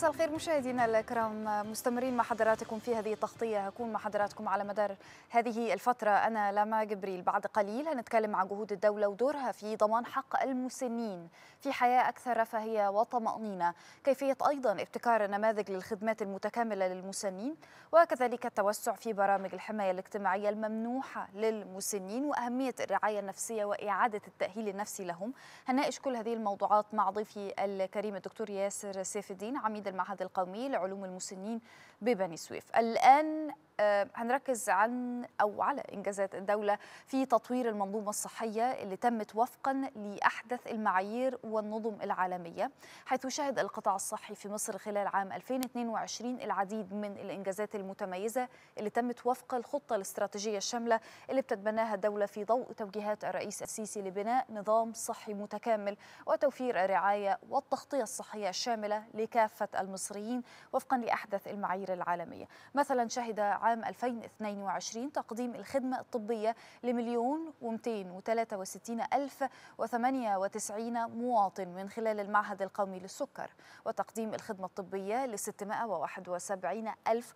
مساء الخير مشاهدينا الكرام مستمرين مع حضراتكم في هذه التغطية هكون مع حضراتكم على مدار هذه الفترة أنا لما جبريل بعد قليل هنتكلم عن جهود الدولة ودورها في ضمان حق المسنين في حياة أكثر رفاهية وطمأنينة كيفية أيضا ابتكار نماذج للخدمات المتكاملة للمسنين وكذلك التوسع في برامج الحماية الاجتماعية الممنوحة للمسنين وأهمية الرعاية النفسية وإعادة التأهيل النفسي لهم هنناقش كل هذه الموضوعات مع ضيفي الكريم الدكتور ياسر سيف الدين عميد المعهد القومي لعلوم المسنين ببني سويف الآن هنركز عن او على انجازات الدوله في تطوير المنظومه الصحيه اللي تمت وفقا لاحدث المعايير والنظم العالميه حيث شهد القطاع الصحي في مصر خلال عام 2022 العديد من الانجازات المتميزه اللي تمت وفق الخطه الاستراتيجيه الشامله اللي بتتبناها الدوله في ضوء توجيهات الرئيس السيسي لبناء نظام صحي متكامل وتوفير الرعايه والتغطيه الصحيه الشامله لكافه المصريين وفقا لاحدث المعايير العالميه مثلا شهد عام 2022 تقديم الخدمة الطبية لمليون و263 ألف و98 مواطن من خلال المعهد القومي للسكر وتقديم الخدمة الطبية ل 671 ألف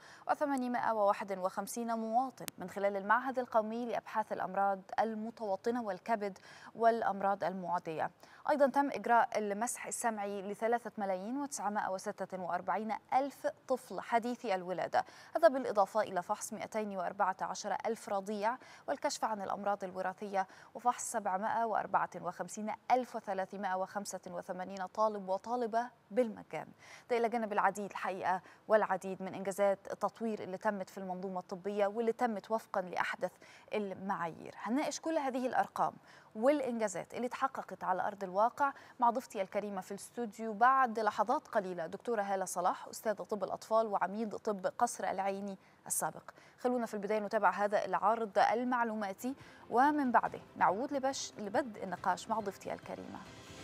و851 مواطن من خلال المعهد القومي لأبحاث الأمراض المتوطنة والكبد والأمراض المعدية أيضا تم إجراء المسح السمعي لثلاثة ملايين وتسعمائة وستة وأربعين ألف طفل حديثي الولادة هذا بالإضافة إلى فحص 214 ألف رضيع والكشف عن الأمراض الوراثية وفحص 754 ألف وثلاثمائة وخمسة وثمانين طالب وطالبة بالمجان ده إلى جانب العديد الحقيقة والعديد من إنجازات التطوير اللي تمت في المنظومة الطبية واللي تمت وفقا لأحدث المعايير هنناقش كل هذه الأرقام والإنجازات اللي تحققت على أرض الواقع مع ضيفتي الكريمة في الاستوديو بعد لحظات قليلة دكتورة هالة صلاح أستاذ طب الأطفال وعميد طب قصر العيني السابق خلونا في البداية نتابع هذا العرض المعلوماتي ومن بعده نعود لبش لبدء النقاش مع ضيفتي الكريمة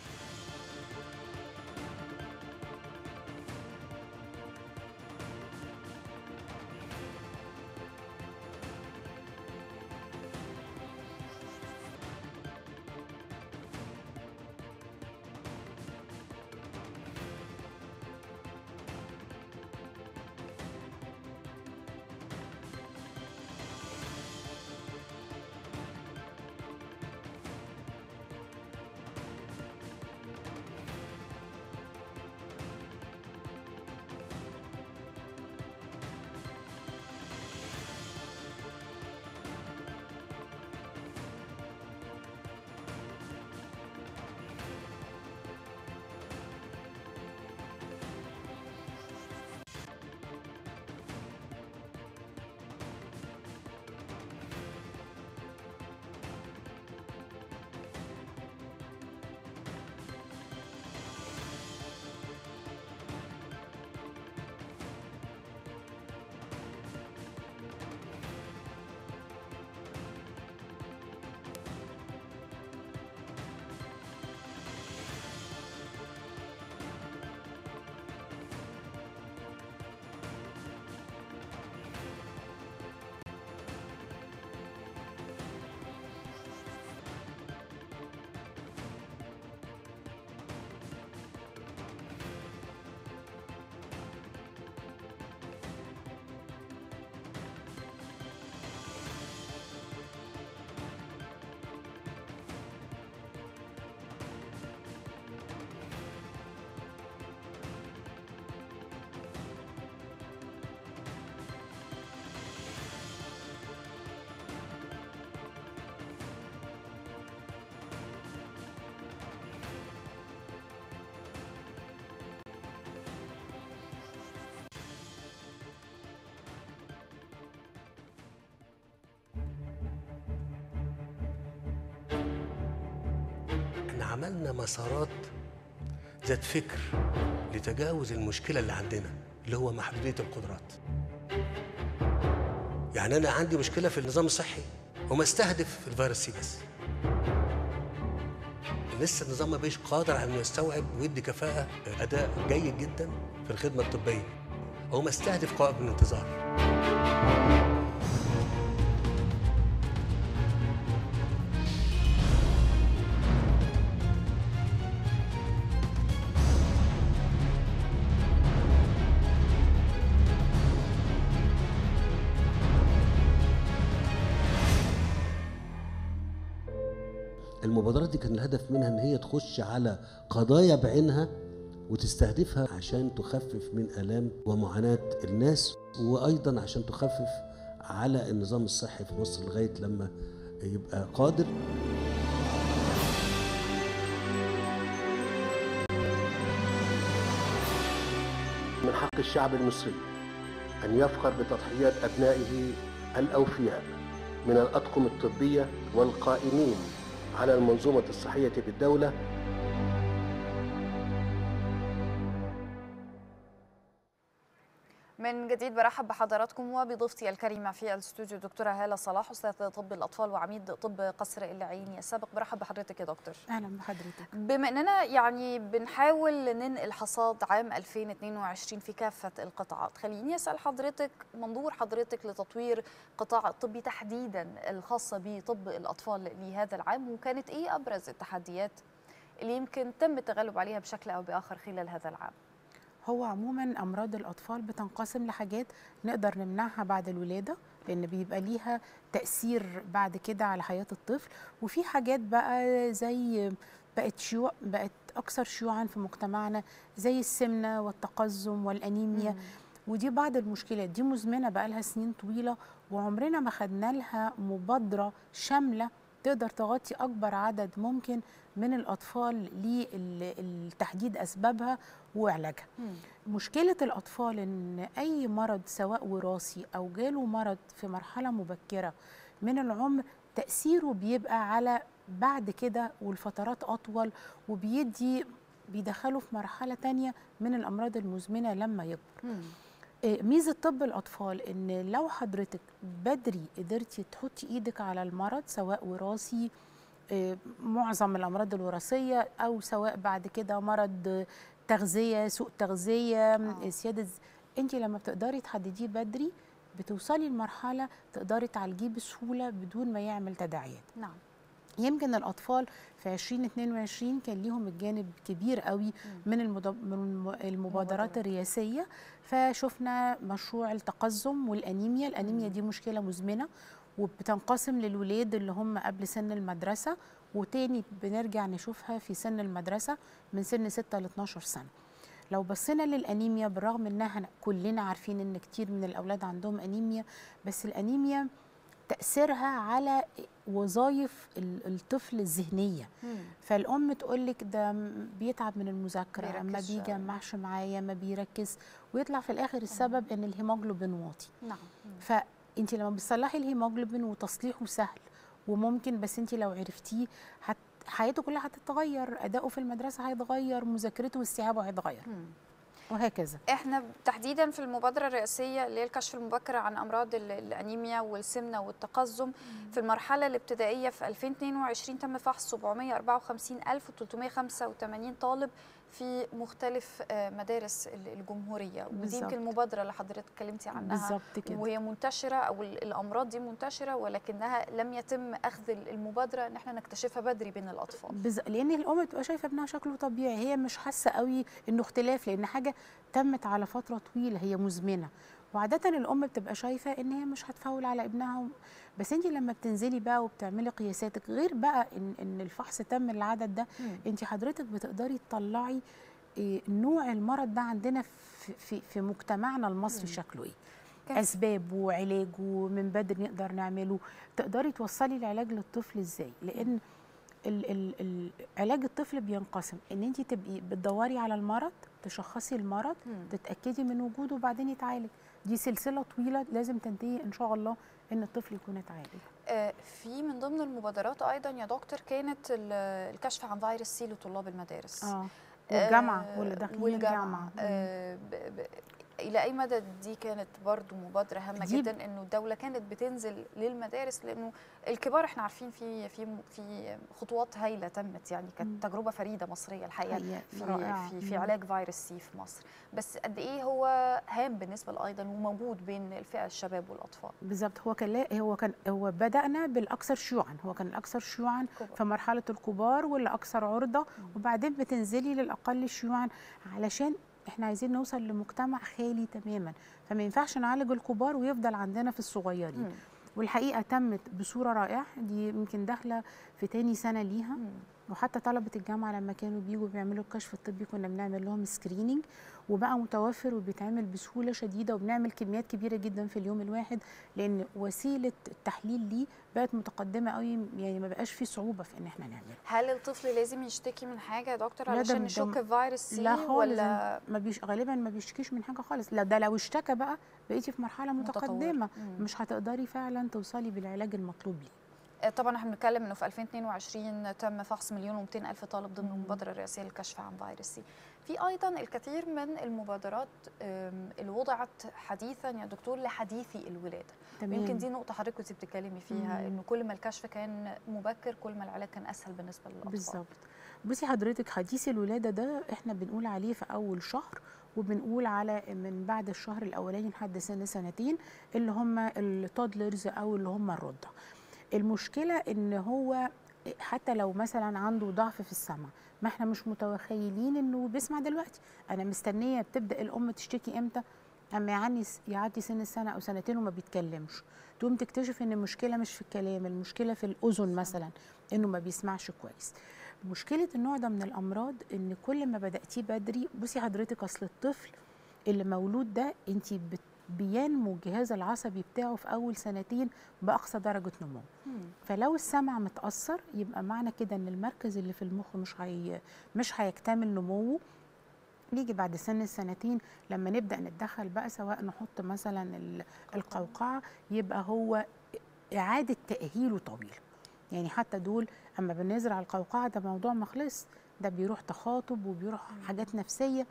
احنا عملنا مسارات ذات فكر لتجاوز المشكلة اللي عندنا اللي هو محدودية القدرات يعني أنا عندي مشكلة في النظام الصحي وما استهدف الفيروس سي بس لسه النظام ما بيش قادر على انه يستوعب ويدي كفاءة أداء جيد جدا في الخدمة الطبية هو ما استهدف قوائم الانتظار المبادرات دي كان الهدف منها ان هي تخش على قضايا بعينها وتستهدفها عشان تخفف من الام ومعاناه الناس وايضا عشان تخفف على النظام الصحي في مصر لغايه لما يبقى قادر من حق الشعب المصري أن يفخر بتضحيات أبنائه الأوفياء من الأطقم الطبية والقائمين على المنظومة الصحية بالدولة من جديد برحب بحضراتكم وبضيفتي الكريمه في الاستوديو دكتوره هاله صلاح استاذ طب الاطفال وعميد طب قصر العيني السابق برحب بحضرتك يا دكتور اهلا بحضرتك بما اننا يعني بنحاول ننقل حصاد عام 2022 في كافه القطاعات خليني اسال حضرتك منظور حضرتك لتطوير قطاع الطب تحديدا الخاصه بطب الاطفال لهذا العام وكانت ايه ابرز التحديات اللي يمكن تم التغلب عليها بشكل او باخر خلال هذا العام هو عموما امراض الاطفال بتنقسم لحاجات نقدر نمنعها بعد الولاده لان بيبقى ليها تاثير بعد كده على حياه الطفل وفي حاجات بقى زي بقت شيوع بقت اكثر شيوعا في مجتمعنا زي السمنه والتقزم والانيميا مم. ودي بعض المشكلات دي مزمنه بقى لها سنين طويله وعمرنا ما خدنا لها مبادره شامله تقدر تغطي اكبر عدد ممكن من الاطفال لتحديد اسبابها وعلاجها مم. مشكله الاطفال ان اي مرض سواء وراثي او جاله مرض في مرحله مبكره من العمر تاثيره بيبقى على بعد كده والفترات اطول وبيدي بيدخله في مرحله تانية من الامراض المزمنه لما يكبر مم. ميزه طب الاطفال ان لو حضرتك بدري قدرتي تحطي ايدك على المرض سواء وراثي معظم الامراض الوراثيه او سواء بعد كده مرض تغذيه سوء تغذيه آه. سياده انت لما بتقدري تحدديه بدري بتوصلي لمرحله تقدري تعالجيه بسهوله بدون ما يعمل تداعيات نعم يمكن الاطفال في 2022 كان ليهم الجانب كبير قوي من المبادرات الرئاسيه فشفنا مشروع التقزم والانيميا الانيميا دي مشكله مزمنه وبتنقسم للولاد اللي هم قبل سن المدرسه وتاني بنرجع نشوفها في سن المدرسه من سن 6 ل 12 سنه لو بصينا للانيميا بالرغم انها كلنا عارفين ان كتير من الاولاد عندهم انيميا بس الانيميا تاثيرها على وظائف الطفل الذهنيه مم. فالام تقول لك ده بيتعب من المذاكره ما بيجمعش معايا ما بيركز ويطلع في الاخر السبب ان الهيموجلوبين واطي نعم فانت لما بتصلحي الهيموجلوبين وتصليحه سهل وممكن بس انت لو عرفتيه هت حياته كلها هتتغير اداؤه في المدرسه هيتغير مذاكرته واستيعابه هيتغير مم. وهكذا احنا تحديدا في المبادره الرئاسيه اللي هي الكشف المبكر عن امراض الانيميا والسمنه والتقزم مم. في المرحله الابتدائيه في 2022 تم فحص 754385 طالب في مختلف مدارس الجمهوريه ودي يمكن المبادره اللي حضرتك اتكلمتي عنها بالظبط كده وهي منتشره او الامراض دي منتشره ولكنها لم يتم اخذ المبادره ان احنا نكتشفها بدري بين الاطفال بز... لان الام بتبقى شايفه ابنها شكله طبيعي هي مش حاسه قوي انه اختلاف لان حاجه تمت على فتره طويله هي مزمنه وعاده الام بتبقى شايفه ان هي مش هتفول على ابنها بس انت لما بتنزلي بقى وبتعملي قياساتك غير بقى ان ان الفحص تم العدد ده انت حضرتك بتقدري تطلعي إيه نوع المرض ده عندنا في في, في مجتمعنا المصري مم. شكله ايه اسبابه وعلاجه من بدري نقدر نعمله تقدري توصلي العلاج للطفل ازاي لان ال ال ال علاج الطفل بينقسم ان انت تبقي بتدوري على المرض تشخصي المرض مم. تتاكدي من وجوده وبعدين يتعالج دي سلسله طويله لازم تنتهي ان شاء الله ان الطفل يكون اتعالج آه في من ضمن المبادرات ايضا يا دكتور كانت الكشف عن فيروس سي لطلاب المدارس اه والجامعه واللي داخلين والجامعه الجامعه آه ب ب الى اي مدى دي كانت برضو مبادره هامه جدا انه الدوله كانت بتنزل للمدارس لانه الكبار احنا عارفين في في في خطوات هايله تمت يعني كانت تجربه فريده مصريه الحقيقه في رائع. في في علاج فيروس سي في مصر بس قد ايه هو هام بالنسبه ايضا وموجود بين الفئه الشباب والاطفال بالظبط هو كان هو كان هو بدانا بالاكثر شيوعا هو كان الاكثر شيوعا في مرحله الكبار واللي اكثر عرضه وبعدين بتنزلي للاقل شيوعا علشان احنا عايزين نوصل لمجتمع خالي تماما فما ينفعش نعالج الكبار ويفضل عندنا في الصغيرين والحقيقه تمت بصوره رائعه دي يمكن داخله في تاني سنه ليها مم. وحتى طلبه الجامعه لما كانوا بيجوا بيعملوا الكشف الطبي كنا بنعمل لهم سكريننج وبقى متوفر وبيتعمل بسهوله شديده وبنعمل كميات كبيره جدا في اليوم الواحد لان وسيله التحليل ليه بقت متقدمه قوي يعني ما بقاش في صعوبه في ان احنا نعمله هل الطفل لازم يشتكي من حاجه يا دكتور لا، ده- علشان ده- نشك في فيروس سي لا خالص ولا ما بيش غالبا ما بيشتكيش من حاجه خالص لا ده لو اشتكى بقى بقيتي في مرحله متطورة؟ متقدمه مم. مش هتقدري فعلا توصلي بالعلاج المطلوب ليه آه، طبعا احنا بنتكلم انه في 2022 تم فحص مليون و200 الف طالب ضمن مم. المبادره الرئاسيه للكشف عن فيروس سي في ايضا الكثير من المبادرات آم، اللي وضعت حديثا يا دكتور لحديثي الولاده يمكن دي نقطه حضرتك كنت بتتكلمي فيها مم. انه كل ما الكشف كان مبكر كل ما العلاج كان اسهل بالنسبه للاطفال بالظبط بصي حضرتك حديث الولاده ده احنا بنقول عليه في اول شهر وبنقول على من بعد الشهر الاولاني لحد سن سنتين اللي هم التودلرز او اللي هم الرضع المشكله ان هو حتى لو مثلا عنده ضعف في السمع ما احنا مش متخيلين انه بيسمع دلوقتي انا مستنيه بتبدا الام تشتكي امتى اما يعني يعدي سن السنه او سنتين وما بيتكلمش تقوم تكتشف ان المشكله مش في الكلام المشكله في الاذن مثلا انه ما بيسمعش كويس مشكله النوع ده من الامراض ان كل ما بداتيه بدري بصي حضرتك اصل الطفل اللي مولود ده انت بينمو الجهاز العصبي بتاعه في اول سنتين باقصى درجه نمو مم. فلو السمع متاثر يبقى معنى كده ان المركز اللي في المخ مش هي مش هيكتمل نموه نيجي بعد سن السنتين لما نبدا نتدخل بقى سواء نحط مثلا ال- القوقعه يبقى هو اعاده تاهيله طويل يعني حتى دول اما بنزرع القوقعه ده موضوع ما خلص ده بيروح تخاطب وبيروح مم. حاجات نفسيه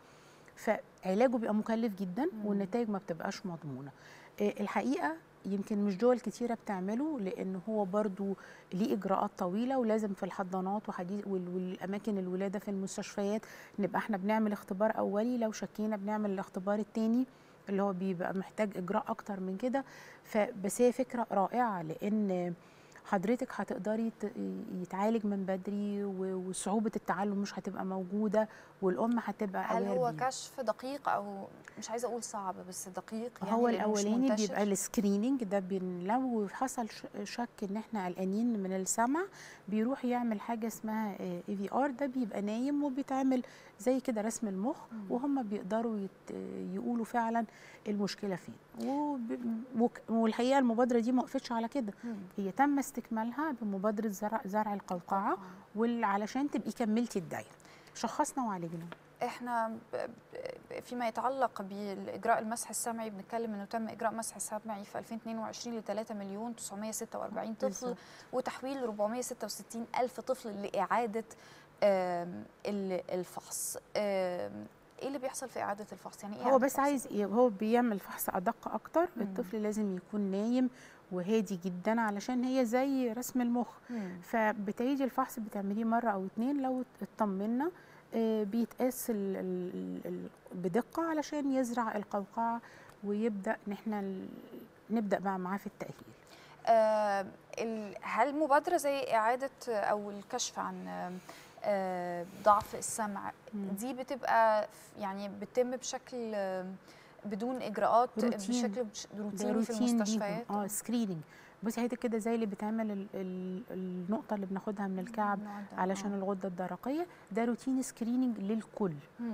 فعلاجه بيبقى مكلف جدا مم. والنتائج ما بتبقاش مضمونه آه، الحقيقه يمكن مش دول كتيره بتعمله لان هو برضو ليه اجراءات طويله ولازم في الحضانات وحديث وال- والاماكن الولاده في المستشفيات نبقى احنا بنعمل اختبار اولي لو شكينا بنعمل الاختبار التاني اللي هو بيبقى محتاج اجراء اكتر من كده فبس هي فكره رائعه لان حضرتك هتقدري ت- يتعالج من بدري و- وصعوبه التعلم مش هتبقى موجوده والام هتبقى هل aware هو بيه. كشف دقيق او مش عايزه اقول صعب بس دقيق يعني هو لأنه مش الاولاني منتشر؟ بيبقى السكريننج ده بين لو حصل ش- شك ان احنا قلقانين من السمع بيروح يعمل حاجه اسمها اي في ار ده بيبقى نايم وبيتعمل زي كده رسم المخ مم. وهم بيقدروا يت يقولوا فعلا المشكله فين وب- وك- والحقيقه المبادره دي ما وقفتش على كده مم. هي تم استكمالها بمبادره زرع زرع القوقعه وعلشان تبقي كملتي الدايره شخصنا وعالجنا احنا ب- ب- فيما يتعلق بالاجراء المسح السمعي بنتكلم انه تم اجراء مسح سمعي في 2022 ل 3 مليون 946 طفل بالظبط. وتحويل 466 الف طفل لاعاده آم، ال- الفحص آم، ايه اللي بيحصل في اعاده الفحص يعني ايه هو إعادة بس الفحص؟ عايز ي- هو بيعمل فحص ادق اكتر مم. الطفل لازم يكون نايم وهادي جدا علشان هي زي رسم المخ مم. فبتعيدي الفحص بتعمليه مره او اتنين لو اطمنا آه، بيتقاس ال- ال- ال- بدقه علشان يزرع القوقعه ويبدا ان احنا ال- نبدا بقى معاه في التاهيل آه، ال- هل مبادرة زي إعادة أو الكشف عن آه، آه، ضعف السمع مم. دي بتبقى ف- يعني بتتم بشكل آه، بدون إجراءات روتين. بشكل بش- ده روتيني في روتين ليهم. المستشفيات اه سكريننج بصي حضرتك كده زي اللي بيتعمل ال- ال- النقطه اللي بناخدها من الكعب النوع ده، علشان آه. الغده الدرقيه ده روتين سكريننج للكل مم.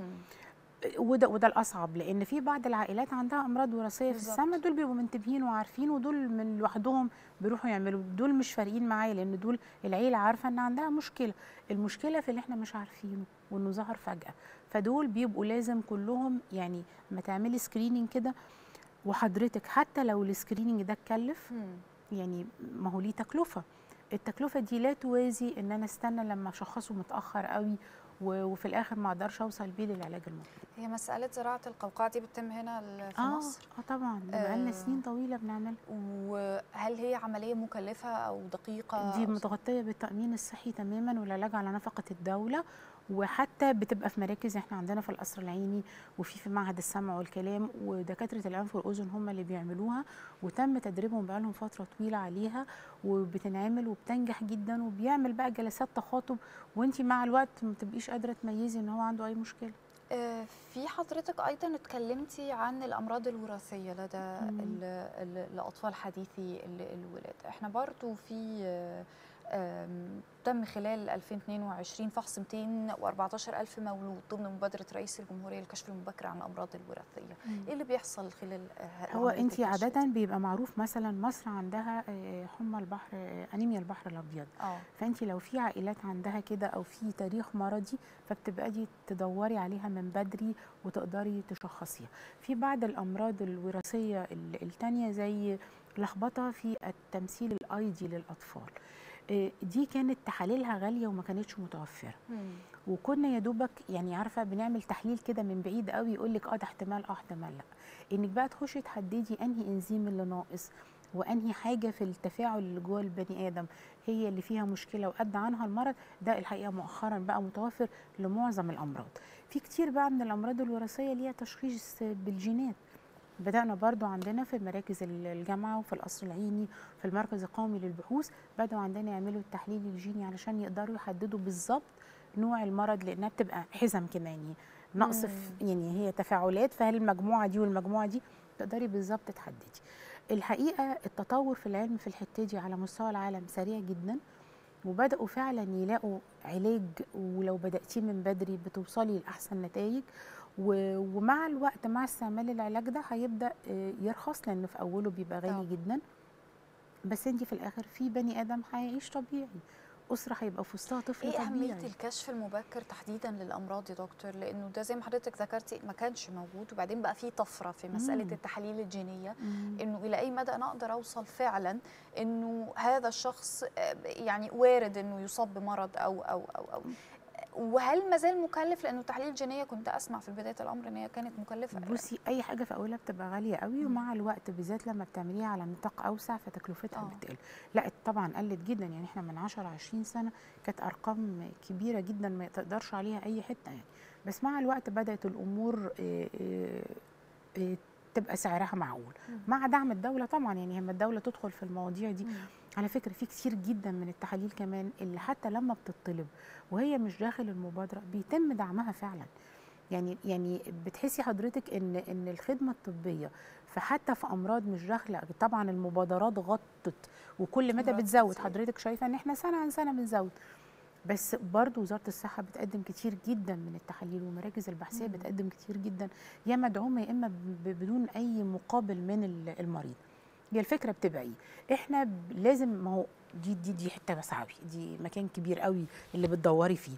وده وده الاصعب لان في بعض العائلات عندها امراض وراثيه في بالظبط. السمع دول بيبقوا منتبهين وعارفين ودول من لوحدهم بيروحوا يعملوا دول مش فارقين معايا لان دول العيله عارفه ان عندها مشكله المشكله في اللي احنا مش عارفينه وانه ظهر فجاه فدول بيبقوا لازم كلهم يعني ما تعملي سكريننج كده وحضرتك حتى لو السكريننج ده اتكلف مم. يعني ما هو ليه تكلفه التكلفه دي لا توازي ان انا استنى لما اشخصه متاخر قوي و- وفي الاخر ما اقدرش اوصل بيه للعلاج المطلوب هي مسألة زراعة القوقعة دي بتتم هنا ال- في اه مصر اه طبعا ده بقالنا آه. سنين طويله بنعملها وهل هي عملية مكلفة أو دقيقة دي أو متغطيه بالتامين الصحي تماما والعلاج على نفقه الدوله وحتى بتبقى في مراكز احنا عندنا في القصر العيني وفي في معهد السمع والكلام ودكاتره الانف والاذن هم اللي بيعملوها وتم تدريبهم بقالهم فتره طويله عليها وبتنعمل وبتنجح جدا وبيعمل بقى جلسات تخاطب وانت مع الوقت ما تبقيش قادره تميزي ان هو عنده اي مشكله آه، في حضرتك ايضا اتكلمتي عن الامراض الوراثيه لدى مم. ال- ال- الاطفال حديثي ال- الولاده احنا برضو في آه، آم، تم خلال 2022 فحص 214 ألف مولود ضمن مبادرة رئيس الجمهورية للكشف المبكر عن الأمراض الوراثية إيه اللي بيحصل خلال آه، هو عملية انت الكشف عاده دي؟ بيبقى معروف مثلا مصر عندها آه، حمى البحر آه، انيميا البحر الابيض اه فانت لو في عائلات عندها كده او في تاريخ مرضي فبتبقى دي تدوري عليها من بدري وتقدري تشخصيها في بعض الامراض الوراثيه ال- التانية زي لخبطه في التمثيل الايدي للاطفال آه، دي كانت تحاليلها غاليه وما كانتش متوفره مم. وكنا يا دوبك يعني عارفه بنعمل تحليل كده من بعيد قوي يقول لك اه ده احتمال اه احتمال لا انك بقى تخشي تحددي انهي انزيم اللي ناقص وانهي حاجه في التفاعل اللي جوه البني ادم هي اللي فيها مشكله وادى عنها المرض ده الحقيقه مؤخرا بقى متوفر لمعظم الامراض في كتير بقى من الامراض الوراثيه ليها تشخيص بالجينات بدأنا برضو عندنا في مراكز الجامعة وفي القصر العيني في المركز القومي للبحوث بدأوا عندنا يعملوا التحليل الجيني علشان يقدروا يحددوا بالظبط نوع المرض لأنها بتبقى حزم كده يعني نقص في يعني هي تفاعلات فهل المجموعة دي والمجموعة دي تقدري بالظبط تحددي الحقيقة التطور في العلم في الحتة دي على مستوى العالم سريع جدا وبدأوا فعلا يلاقوا علاج ولو بدأتيه من بدري بتوصلي لأحسن نتائج و- ومع الوقت مع استعمال العلاج ده هيبدأ آه، يرخص لأن في أوله بيبقى غالي طبعا. جدا بس انت في الآخر في بني آدم هيعيش طبيعي أسرة هيبقى في وسطها طفل ايه اهميه طبيعي الكشف المبكر تحديدا للامراض يا دكتور لانه ده زي ما حضرتك ذكرتي ما كانش موجود وبعدين بقى في طفره في مساله مم. التحاليل الجينيه مم. انه الى اي مدى انا اقدر اوصل فعلا انه هذا الشخص آه، يعني وارد انه يصاب بمرض او او او او وهل ما زال مكلف لانه التحاليل الجينيه كنت اسمع في بدايه الامر ان هي كانت مكلفه بصي اي حاجه في اولها بتبقى غاليه قوي مم. ومع الوقت بالذات لما بتعمليها على نطاق اوسع فتكلفتها آه. بتقل لا طبعا قلت جدا يعني احنا من 10 20 سنه كانت ارقام كبيره جدا ما تقدرش عليها اي حته يعني بس مع الوقت بدات الامور آه، آه، آه، تبقى سعرها معقول مم. مع دعم الدوله طبعا يعني لما الدوله تدخل في المواضيع دي مم. على فكره في كتير جدا من التحاليل كمان اللي حتى لما بتطلب وهي مش داخل المبادره بيتم دعمها فعلا يعني يعني بتحسي حضرتك ان ان الخدمه الطبيه فحتى في امراض مش داخله طبعا المبادرات غطت وكل مدى أمراض بتزود كتير. حضرتك شايفه ان احنا سنه عن سنه بنزود بس برضو وزاره الصحه بتقدم كتير جدا من التحاليل ومراكز البحثيه مم. بتقدم كتير جدا يا مدعومه يا اما ب- بدون اي مقابل من ال- المريض هي الفكره بتبقى ايه احنا ب- لازم ما هو دي دي دي حته واسعه دي مكان كبير قوي اللي بتدوري فيه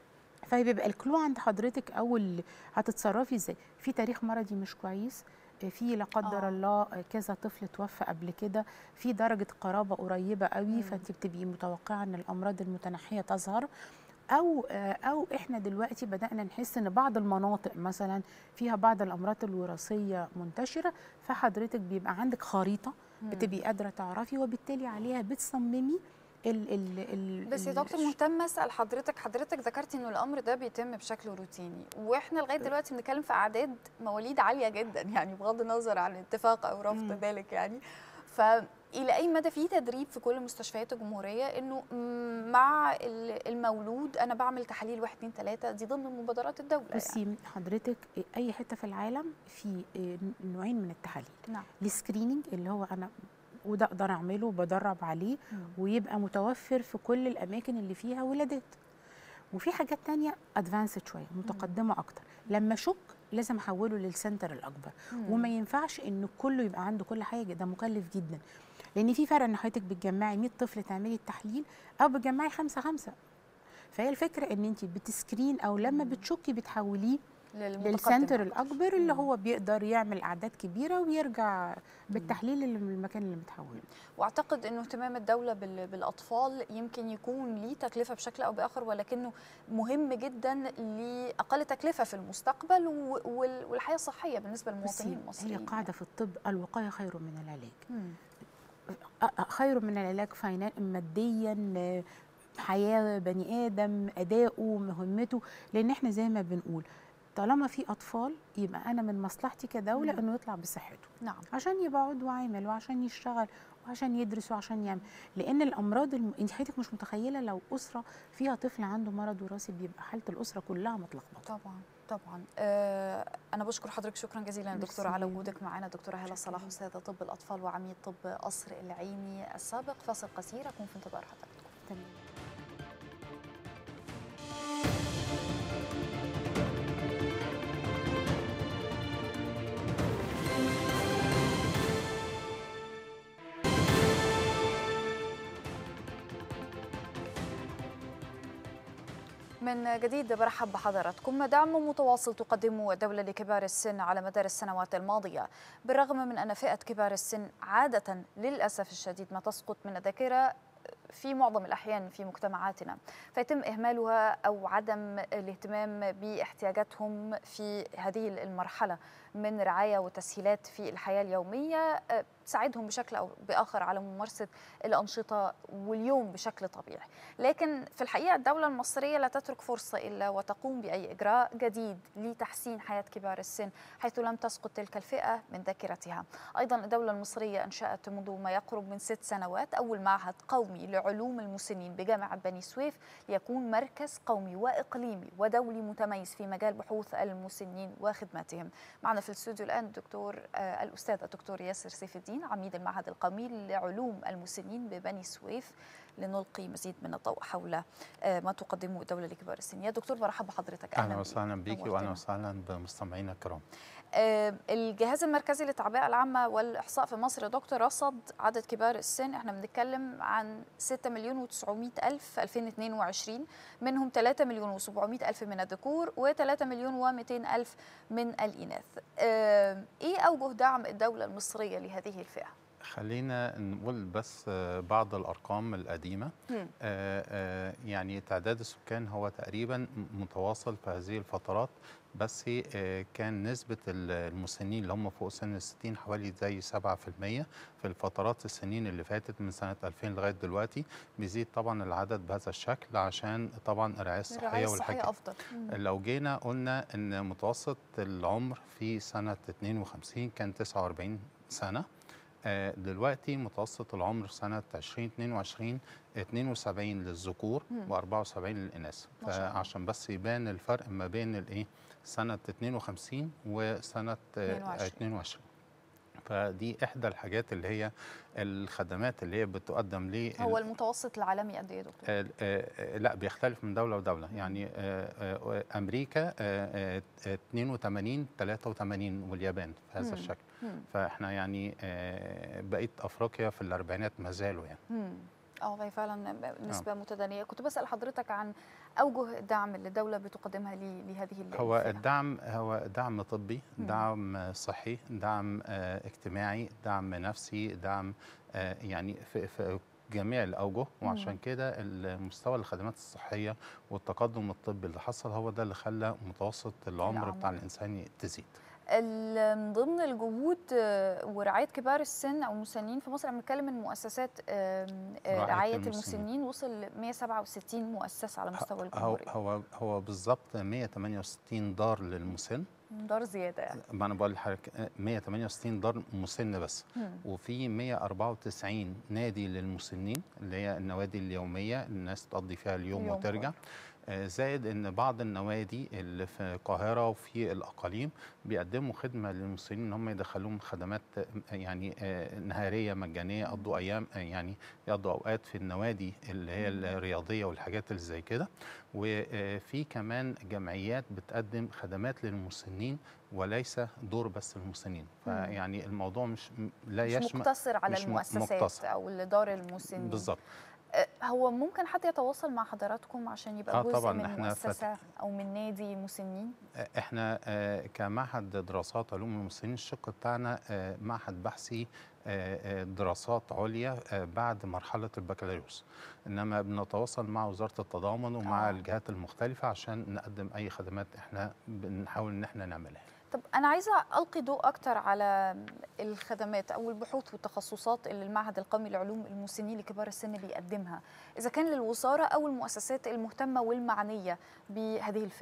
فبيبقى الكلو عند حضرتك او ال- هتتصرفي ازاي في تاريخ مرضي مش كويس في لا قدر آه. الله كذا طفل توفى قبل كده في درجه قرابه قريبه قوي مم. فانت بتبقي متوقعه ان الامراض المتنحيه تظهر او او احنا دلوقتي بدانا نحس ان بعض المناطق مثلا فيها بعض الامراض الوراثيه منتشره فحضرتك بيبقى عندك خريطه مم. بتبقي قادره تعرفي وبالتالي عليها بتصممي ال ال ال بس يا ال- دكتور مهتمه اسال حضرتك حضرتك ذكرتي انه الامر ده بيتم بشكل روتيني واحنا لغايه دلوقتي بنتكلم في اعداد مواليد عاليه جدا يعني بغض النظر عن اتفاق او رفض مم. ذلك يعني فالى اي مدى في تدريب في كل مستشفيات الجمهوريه انه م- مع ال- المولود انا بعمل تحاليل 1 2 3 دي ضمن مبادرات الدوله يعني. بصي حضرتك اي حته في العالم في نوعين من التحاليل نعم السكريننج اللي هو انا وده اقدر اعمله وبدرب عليه مم. ويبقى متوفر في كل الاماكن اللي فيها ولادات وفي حاجات تانية ادفانسد شويه متقدمه اكتر لما اشك لازم احوله للسنتر الاكبر مم. وما ينفعش ان كله يبقى عنده كل حاجه ده مكلف جدا لان في فرق ان حضرتك بتجمعي 100 طفل تعملي التحليل او بتجمعي خمسة خمسة فهي الفكره ان انت بتسكرين او لما مم. بتشكي بتحوليه للمتقدم للسنتر أكتر. الاكبر اللي مم. هو بيقدر يعمل اعداد كبيره ويرجع بالتحليل اللي من المكان اللي متحول واعتقد انه اهتمام الدوله بال- بالاطفال يمكن يكون ليه تكلفه بشكل او باخر ولكنه مهم جدا لاقل تكلفه في المستقبل و- وال- والحياه الصحيه بالنسبه للمواطنين بصي المصريين هي قاعده في الطب الوقايه خير من العلاج مم. أ- أ- خير من العلاج فينا ماديا آه، حياه بني ادم اداؤه مهمته لان احنا زي ما بنقول طالما في اطفال يبقى انا من مصلحتي كدوله مم. انه يطلع بصحته نعم عشان يبقى عضو عامل وعشان يشتغل وعشان يدرس وعشان يعمل لان الامراض الم... انت حضرتك مش متخيله لو اسره فيها طفل عنده مرض وراثي بيبقى حاله الاسره كلها متلخبطه طبعا طبعا آه انا بشكر حضرتك شكرا جزيلا ميرسي. دكتوره على وجودك معنا دكتوره هلا شكراً. صلاح استاذه طب الاطفال وعميد طب قصر العيني السابق فاصل قصير اكون في انتظار حضرتك تمام من جديد برحب بحضراتكم دعم متواصل تقدمه الدولة لكبار السن على مدار السنوات الماضية بالرغم من أن فئة كبار السن عادة للأسف الشديد ما تسقط من الذاكرة في معظم الأحيان في مجتمعاتنا فيتم إهمالها أو عدم الاهتمام باحتياجاتهم في هذه المرحلة من رعاية وتسهيلات في الحياة اليومية أه، تساعدهم بشكل أو بآخر على ممارسة الأنشطة واليوم بشكل طبيعي لكن في الحقيقة الدولة المصرية لا تترك فرصة إلا وتقوم بأي إجراء جديد لتحسين حياة كبار السن حيث لم تسقط تلك الفئة من ذاكرتها أيضا الدولة المصرية أنشأت منذ ما يقرب من ست سنوات أول معهد قومي لعلوم المسنين بجامعة بني سويف ليكون مركز قومي وإقليمي ودولي متميز في مجال بحوث المسنين وخدماتهم معنا في الاستوديو الآن الدكتور آه، الأستاذ الدكتور ياسر سيف الدين عميد المعهد القومي لعلوم المسنين ببني سويف لنلقي مزيد من الضوء حول آه، ما تقدمه الدولة لكبار السن يا دكتور برحب بحضرتك اهلا بيك. وسهلا بيكي نورتنا. واهلا وسهلا بمستمعينا الكرام آه، الجهاز المركزي للتعبئة العامة والإحصاء في مصر يا دكتور رصد عدد كبار السن احنا بنتكلم عن 6 مليون و900 ألف 2022 منهم 3 مليون و700 ألف من الذكور و3 مليون و200 ألف من الإناث آه، إيه أوجه دعم الدولة المصرية لهذه الفئة؟ خلينا نقول بس آه، بعض الارقام القديمه مم. آه، آه، يعني تعداد السكان هو تقريبا م- متواصل في هذه الفترات بس آه، كان نسبة ال- المسنين اللي هم فوق سن الستين حوالي زي 7% في الفترات السنين اللي فاتت من سنة 2000 لغاية دلوقتي بيزيد طبعا العدد بهذا الشكل عشان طبعا الرعاية الصحية الرعاية والحاجة الصحية أفضل مم. لو جينا قلنا ان متوسط العمر في سنه 52 كان 49 سنه آه، دلوقتي متوسط العمر سنه 2022 72 للذكور مم. و74 للاناث ما شاء الله. فعشان بس يبان الفرق ما بين الايه سنه 52 وسنه آه، 22. 22 فدي احدى الحاجات اللي هي الخدمات اللي هي بتقدم ليه هو المتوسط العالمي قد إيه يا دكتور؟ آه، آه، آه، لا بيختلف من دوله لدوله يعني آه، آه، امريكا آه، آه، 82 83 واليابان في هذا مم. الشكل مم. فاحنا يعني آه، بقيه افريقيا في الاربعينات ما زالوا يعني مم. اه هي فعلا نسبة متدنية كنت بسأل حضرتك عن أوجه الدعم اللي الدولة بتقدمها ل- لهذه هو الفئة. الدعم هو دعم طبي مم. دعم صحي دعم آه، اجتماعي دعم نفسي دعم آه، يعني في, في جميع الاوجه وعشان مم. كده المستوى الخدمات الصحيه والتقدم الطبي اللي حصل هو ده اللي خلى متوسط العمر العمر. بتاع الانسان تزيد ال- من ضمن الجهود آه، ورعاية كبار السن أو المسنين في مصر احنا بنتكلم من مؤسسات آم، آه، رعاية رعاية المسنين. المسنين وصل ل 167 مؤسسة على مستوى هو الجمهورية هو هو بالظبط 168 دار للمسن دار زيادة يعني ما انا بقول لحضرتك آه، 168 دار مسن بس مم. وفي 194 نادي للمسنين اللي هي النوادي اليوميه الناس تقضي فيها اليوم يوم وترجع آه، زائد ان بعض النوادي اللي في القاهره وفي الاقاليم بيقدموا خدمه للمسنين ان هم يدخلوهم خدمات آه، يعني آه، نهاريه مجانيه يقضوا ايام آه، يعني يقضوا اوقات في النوادي اللي هي الرياضيه والحاجات اللي زي كده وفي كمان جمعيات بتقدم خدمات للمسنين وليس دور بس المسنين فيعني الموضوع مش م- لا مش يشمل مقتصر على مش م- المؤسسات مقتصر. أو دار المسنين بالظبط آه، هو ممكن حد يتواصل مع حضراتكم عشان يبقى آه، جزء طبعاً، من إحنا مؤسسة أو من نادي مسنين احنا آه، كمعهد دراسات علوم المسنين الشق بتاعنا آه، معهد بحثي آه، آه، دراسات عليا آه، بعد مرحله البكالوريوس انما بنتواصل مع وزاره التضامن ومع آه. الجهات المختلفه عشان نقدم اي خدمات احنا بنحاول ان احنا نعملها طب أنا عايزة ألقي ضوء أكتر على الخدمات أو البحوث والتخصصات اللي المعهد القومي لعلوم المسنين لكبار السن بيقدمها إذا كان للوزارة أو المؤسسات المهتمة والمعنية بهذه الفئة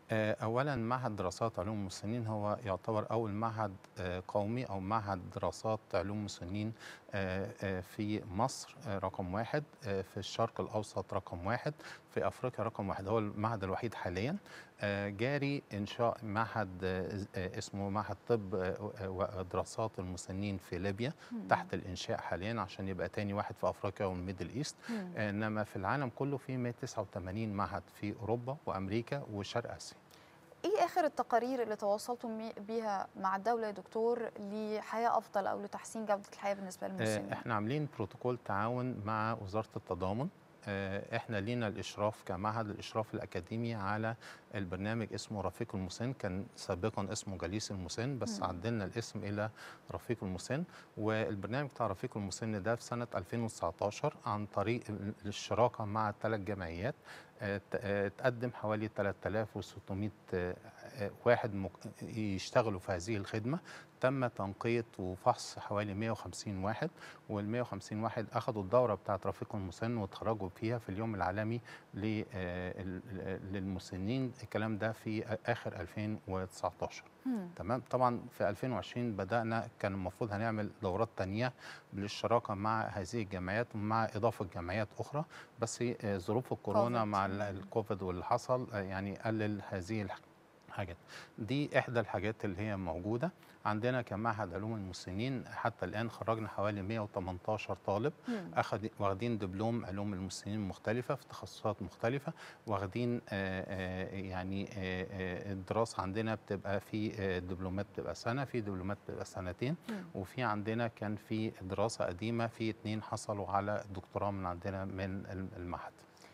آه، اولا معهد دراسات علوم المسنين هو يعتبر اول معهد آه، قومي او معهد دراسات علوم المسنين آه، آه، في مصر آه، رقم واحد آه، في الشرق الاوسط رقم واحد في افريقيا رقم واحد هو المعهد الوحيد حاليا آه، جاري انشاء معهد آه، آه، اسمه معهد طب آه، آه، ودراسات المسنين في ليبيا تحت الانشاء حاليا عشان يبقى تاني واحد في افريقيا والميدل ايست مم. آه، انما في العالم كله في 189 معهد في اوروبا وامريكا وشرق اسيا ايه اخر التقارير اللي تواصلتم مي- بيها مع الدوله يا دكتور لحياه افضل او لتحسين جوده الحياه بالنسبه آه، للمسنين احنا عاملين بروتوكول تعاون مع وزاره التضامن آه، احنا لينا الاشراف كمعهد الاشراف الاكاديمي على البرنامج اسمه رفيق المسن كان سابقا اسمه جليس المسن بس مم. عدلنا الاسم الى رفيق المسن والبرنامج بتاع رفيق المسن ده في سنه 2019 عن طريق ال- الشراكه مع ثلاث جمعيات آه، ت- آه، تقدم حوالي 3600 آه، آه، واحد مك- يشتغلوا في هذه الخدمه تم تنقية وفحص حوالي 150 واحد وال 150 واحد أخذوا الدورة بتاعة رفيق المسن وتخرجوا فيها في اليوم العالمي ل- آه، ال- للمسنين الكلام ده في آخر 2019 مم. تمام طبعا في 2020 بدأنا كان المفروض هنعمل دورات تانية بالشراكة مع هذه الجمعيات ومع إضافة جمعيات أخرى بس آه، ظروف الكورونا كوفيد. مع ال- الكوفيد واللي حصل آه، يعني قلل هذه الح- الحاجات دي إحدى الحاجات اللي هي موجودة عندنا كمعهد علوم المسنين حتى الآن خرجنا حوالي 118 طالب مم. أخد واخدين دبلوم علوم المسنين مختلفة في تخصصات مختلفة واخدين آه، آه، يعني آه، آه، الدراسة عندنا بتبقى في آه، دبلومات بتبقى سنة في دبلومات بتبقى سنتين مم. وفي عندنا كان في دراسة قديمة في اتنين حصلوا على دكتوراه من عندنا من الم- المعهد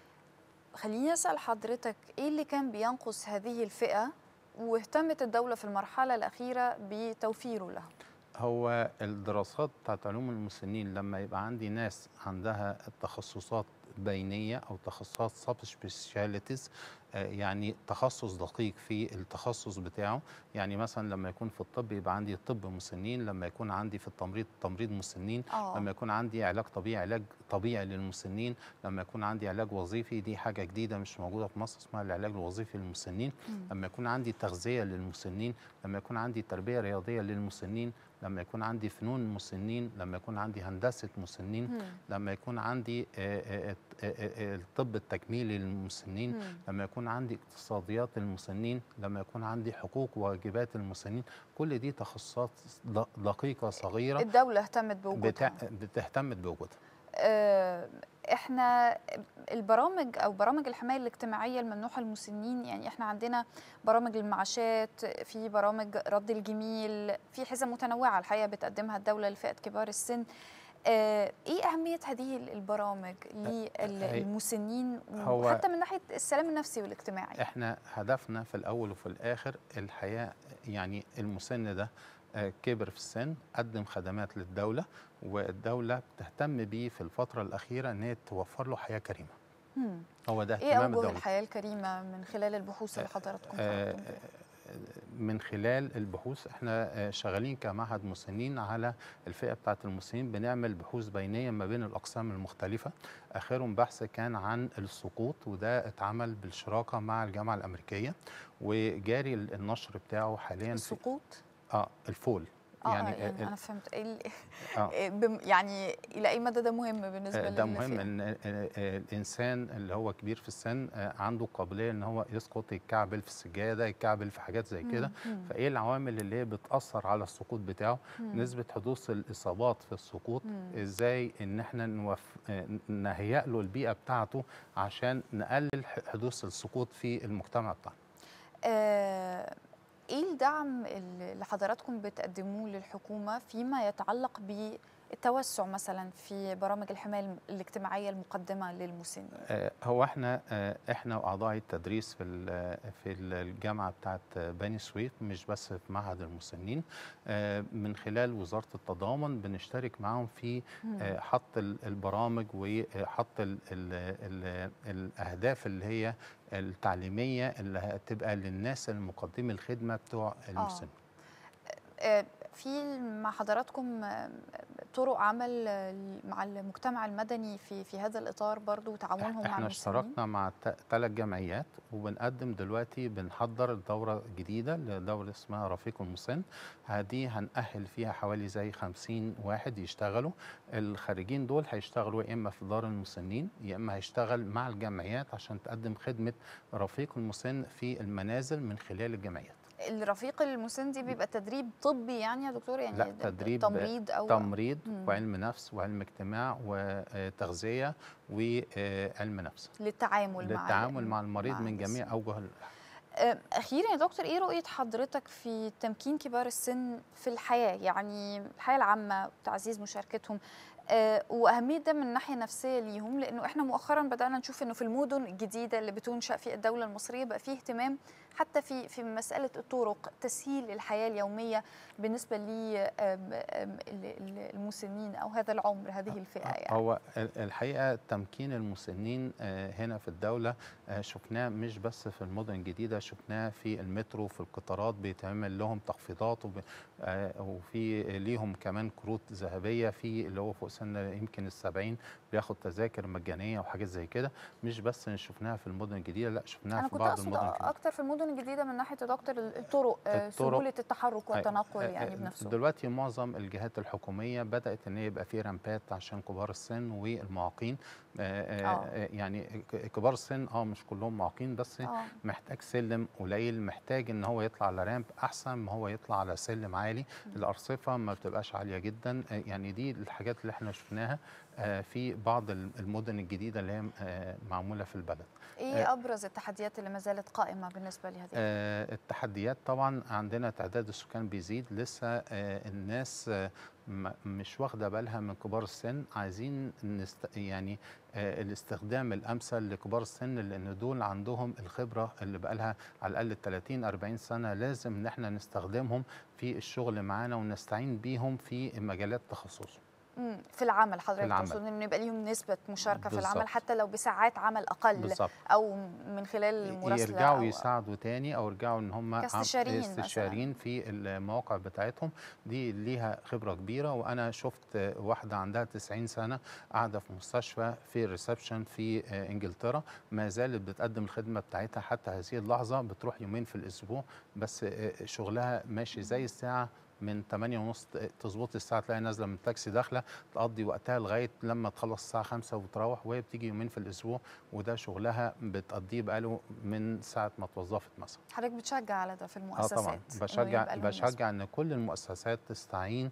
خليني اسال حضرتك ايه اللي كان بينقص هذه الفئه واهتمت الدوله في المرحله الاخيره بتوفيره لها هو الدراسات بتاعت علوم المسنين لما يبقى عندي ناس عندها تخصصات بينية أو تخصصات سب سبيشاليتيز يعني تخصص دقيق في التخصص بتاعه يعني مثلا لما يكون في الطب يبقى عندي طب مسنين لما يكون عندي في التمريض تمريض مسنين اه لما يكون عندي علاج طبيعي علاج طبيعي للمسنين لما يكون عندي علاج وظيفي دي حاجة جديدة مش موجودة في مصر اسمها العلاج الوظيفي للمسنين مم. لما يكون عندي تغذية للمسنين لما يكون عندي تربية رياضية للمسنين لما يكون عندي فنون مسنين لما يكون عندي هندسة مسنين مم. لما يكون عندي آه، آه، آه، آه، الطب التكميلي للمسنين مم. لما يكون عندي اقتصاديات المسنين لما يكون عندي حقوق وواجبات المسنين كل دي تخصصات د- دقيقة صغيرة الدوله اهتمت بوجودها بتع... بتهتم بوجودها آه، احنا البرامج او برامج الحمايه الاجتماعيه الممنوحه للمسنين يعني احنا عندنا برامج المعاشات في برامج رد الجميل في حزم متنوعه الحقيقه بتقدمها الدوله لفئه كبار السن آه، ايه اهميه هذه البرامج للمسنين هو- وحتى من ناحيه السلام النفسي والاجتماعي احنا هدفنا في الاول وفي الاخر الحياه يعني المسن ده آه، كبر في السن قدم خدمات للدوله والدوله بتهتم بيه في الفتره الاخيره ان هي توفر له حياه كريمه مم. هو ده ايه اهتمام اوجه الدوله الحياه الكريمه من خلال البحوث اللي حضراتكم آه، خرجتم بيها؟ من خلال البحوث احنا آه، شغالين كمعهد مسنين على الفئه بتاعه المسنين بنعمل بحوث بينيه ما بين الاقسام المختلفه اخرهم بحث كان عن السقوط وده اتعمل بالشراكه مع الجامعه الامريكيه وجاري النشر بتاعه حاليا في السقوط اه الفول اه يعني, يعني, يعني آه، انا فهمت ايه ال- آه. إيه بم- يعني الى اي مدى ده مهم بالنسبه آه، ده مهم للفئة؟ ان آه، آه، الانسان اللي هو كبير في السن آه، عنده قابليه ان هو يسقط يتكعبل في السجاده يتكعبل في حاجات زي كده مم، مم، فايه العوامل اللي هي بتاثر على السقوط بتاعه مم. نسبه حدوث الاصابات في السقوط مم. ازاي ان احنا نوف... آه، نهيئ له البيئه بتاعته عشان نقلل ح- حدوث السقوط في المجتمع بتاعنا آه، ايه الدعم اللي حضراتكم بتقدموه للحكومه فيما يتعلق بالتوسع مثلا في برامج الحمايه الاجتماعيه المقدمه للمسنين آه، هو احنا آه، احنا واعضاء التدريس في ال- في الجامعه بتاعت بني سويف مش بس في معهد المسنين آه، من خلال وزاره التضامن بنشترك معاهم في مم. آه، حط ال- البرامج وحط ال ال ال الاهداف اللي هي التعليميه اللي هتبقى للناس المقدمي الخدمه بتوع المسن آه، في مع حضراتكم آه، طرق عمل آه، مع المجتمع المدني في في هذا الاطار برضو وتعاونهم مع احنا المسنين اشتركنا مع ثلاث جمعيات وبنقدم دلوقتي بنحضر دورة جديدة لدورة اسمها رفيق المسن هذه هنأهل فيها حوالي زي 50 واحد يشتغلوا الخارجين دول هيشتغلوا يا اما في دار المسنين يا اما هيشتغل مع الجمعيات عشان تقدم خدمة رفيق المسن في المنازل من خلال الجمعيات الرفيق المسن دي بيبقى تدريب طبي يعني يا دكتور يعني لا د- د- تدريب تمريض او تمريض مم. وعلم نفس وعلم اجتماع وتغذية وعلم نفس للتعامل مع للتعامل مع المريض من المسن. جميع اوجه ال- آه، اخيرا يا دكتور ايه رؤيه حضرتك في تمكين كبار السن في الحياه يعني الحياه العامه وتعزيز مشاركتهم آه، واهميه ده من الناحيه النفسيه ليهم لانه احنا مؤخرا بدانا نشوف انه في المدن الجديده اللي بتنشا في الدوله المصريه بقى فيه اهتمام حتى في في مساله الطرق تسهيل الحياه اليوميه بالنسبه للمسنين او هذا العمر هذه الفئه يعني هو ال- الحقيقه تمكين المسنين آه، هنا في الدوله آه، شفناه مش بس في المدن الجديده شفناه في المترو في القطارات بيتعمل لهم تخفيضات وب- آه، وفي ليهم كمان كروت ذهبيه في اللي هو فوق سن يمكن السبعين بياخد تذاكر مجانيه وحاجات زي كده مش بس شفناها في المدن الجديده لا شفناها انا في كنت بعض اقصد المدن الجديده اكتر في المدن الجديده من ناحيه يا دكتور الطرق آه، الطرق. سهوله التحرك أي- والتنقل آه، يعني آه، بنفسه دلوقتي معظم الجهات الحكوميه بدات ان يبقى في رامبات عشان كبار السن والمعاقين آه، آه، آه. آه، يعني ك- كبار السن اه مش كلهم معاقين بس اه محتاج سلم قليل محتاج ان هو يطلع على رامب احسن ما هو يطلع على سلم عالي الارصفه ما بتبقاش عاليه جدا آه، يعني دي الحاجات اللي احنا شفناها آه، في بعض ال- المدن الجديده اللي هي آه، معموله في البلد ايه ابرز التحديات اللي ما زالت قائمه بالنسبه لهذه آه، التحديات طبعا عندنا تعداد السكان بيزيد لسه آه، الناس آه، م- مش واخده بالها من كبار السن عايزين نست... يعني آه، الاستخدام الامثل لكبار السن لان دول عندهم الخبره اللي بقالها على الاقل 30 40 سنه لازم ان احنا نستخدمهم في الشغل معانا ونستعين بيهم في مجالات تخصصهم مم، في العمل حضرتك العمل. تقصد انه يبقى ليهم نسبه مشاركه في العمل بالظبط. حتى لو بساعات عمل اقل بالظبط او من خلال المراسله يرجعوا أو يساعدوا تاني او يرجعوا ان هم عم- كاستشاريين مثلاً. استشاريين في المواقع بتاعتهم دي ليها خبره كبيره وانا شفت واحده عندها 90 سنه قاعده في مستشفى في ريسبشن في آه، انجلترا ما زالت بتقدم الخدمه بتاعتها حتى هذه اللحظه بتروح يومين في الاسبوع بس آه، شغلها ماشي زي الساعه من 8 ونص تظبط الساعه تلاقي نازله من التاكسي داخله تقضي وقتها لغايه لما تخلص الساعه 5 وتروح وهي بتيجي يومين في الاسبوع وده شغلها بتقضيه بقاله من ساعه ما اتوظفت مثلا حضرتك بتشجع على ده في اه المؤسسات طبعا إنه بشجع يبقى لهم نسبة. بشجع ان كل المؤسسات تستعين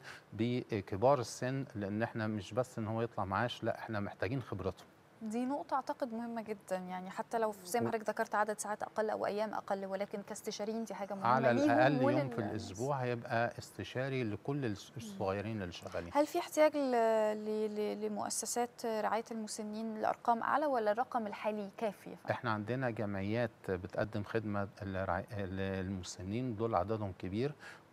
بكبار السن لان احنا مش بس ان هو يطلع معاش لا احنا محتاجين خبرتهم دي نقطة أعتقد مهمة جدا يعني حتى لو زي ما حضرتك ذكرت عدد ساعات أقل أو أيام أقل ولكن كاستشاريين دي حاجة مهمة على ليهم الاقل يوم ولل- في الاسبوع هيبقى استشاري لكل الس- الصغيرين اللي شغالين هل في احتياج ل- ل- ل- لمؤسسات رعاية المسنين لأرقام أعلى ولا الرقم الحالي كافي؟ احنا عندنا جمعيات بتقدم خدمه للرع- للمسنين دول عددهم كبير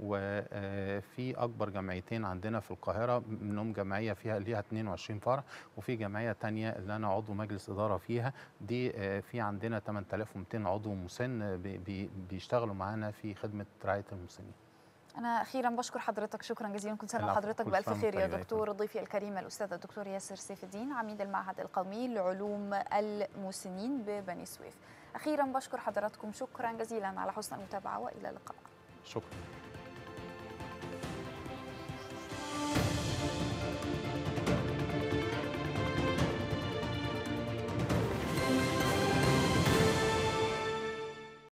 وفي اكبر جمعيتين عندنا في القاهره منهم جمعيه فيها ليها 22 فرع وفي جمعيه تانية اللي انا عضو مجلس اداره فيها دي آه، في عندنا 8200 عضو مسن بي- بي- بيشتغلوا معانا في خدمه رعايه المسنين أنا أخيرا بشكر حضرتك شكرا جزيلا كل سنة العفو، وحضرتك كل بألف سنة خير يا وأنت طيبة يا دكتور ضيفي الكريم الأستاذ الدكتور ياسر سيف الدين عميد المعهد القومي لعلوم المسنين ببني سويف أخيرا بشكر حضراتكم شكرا جزيلا على حسن المتابعة وإلى اللقاء شكرا